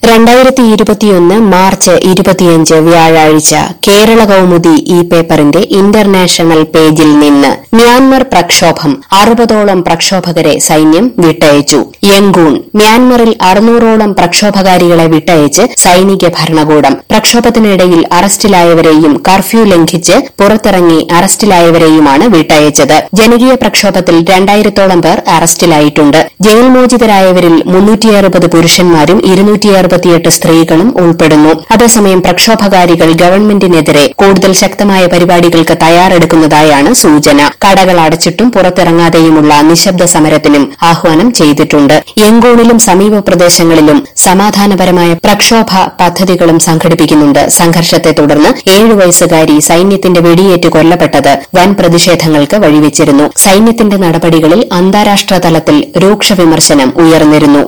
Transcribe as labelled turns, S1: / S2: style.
S1: രണ്ടായിരത്തി ഇരുപത്തിയൊന്ന് മാർച്ച് ഇരുപത്തിയഞ്ച് വ്യാഴാഴ്ച കേരള കൌമുദി ഈ പേപ്പറിന്റെ ഇന്റർനാഷണൽ പേജിൽ നിന്ന് മ്യാൻമർ പ്രക്ഷോഭം അറുപതോളം പ്രക്ഷോഭകരെ സൈന്യം വിട്ടയച്ചു യങ്കൂൺ മ്യാൻമറിൽ അറുന്നൂറോളം പ്രക്ഷോഭകാരികളെ വിട്ടയച്ച് സൈനിക ഭരണകൂടം പ്രക്ഷോഭത്തിനിടയിൽ അറസ്റ്റിലായവരെയും കർഫ്യൂ ലംഘിച്ച് പുറത്തിറങ്ങി അറസ്റ്റിലായവരെയുമാണ് വിട്ടയച്ചത് ജനകീയ പ്രക്ഷോഭത്തിൽ രണ്ടായിരത്തോളം പേർ അറസ്റ്റിലായിട്ടുണ്ട് ജയിൽ മോചിതരായവരിൽ മുന്നൂറ്റിയറുപത് പുരുഷന്മാരും ഇരുന്നൂറ്റിയറുപത്തിയെട്ട് സ്ത്രീകളും ഉൾപ്പെടുന്നു അതേസമയം പ്രക്ഷോഭകാരികൾ ഗവൺമെന്റിനെതിരെ കൂടുതൽ ശക്തമായ പരിപാടികൾക്ക് തയ്യാറെടുക്കുന്നതായാണ് സൂചന കടകൾ അടച്ചിട്ടും പുറത്തിറങ്ങാതെയുമുള്ള നിശബ്ദ സമരത്തിനും ആഹ്വാനം ചെയ്തിട്ടുണ്ട് യങ്കോണിലും സമീപ പ്രദേശങ്ങളിലും സമാധാനപരമായ പ്രക്ഷോഭ പദ്ധതികളും സംഘടിപ്പിക്കുന്നുണ്ട് സംഘർഷത്തെ തുടർന്ന് ഏഴു വയസ്സുകാരി സൈന്യത്തിന്റെ വെടിയേറ്റ് കൊല്ലപ്പെട്ടത് വൻ പ്രതിഷേധങ്ങൾക്ക് വഴിവെച്ചിരുന്നു സൈന്യത്തിന്റെ നടപടികളിൽ അന്താരാഷ്ട്ര തലത്തിൽ രൂക്ഷ വിമർശനം ഉയർന്നിരുന്നു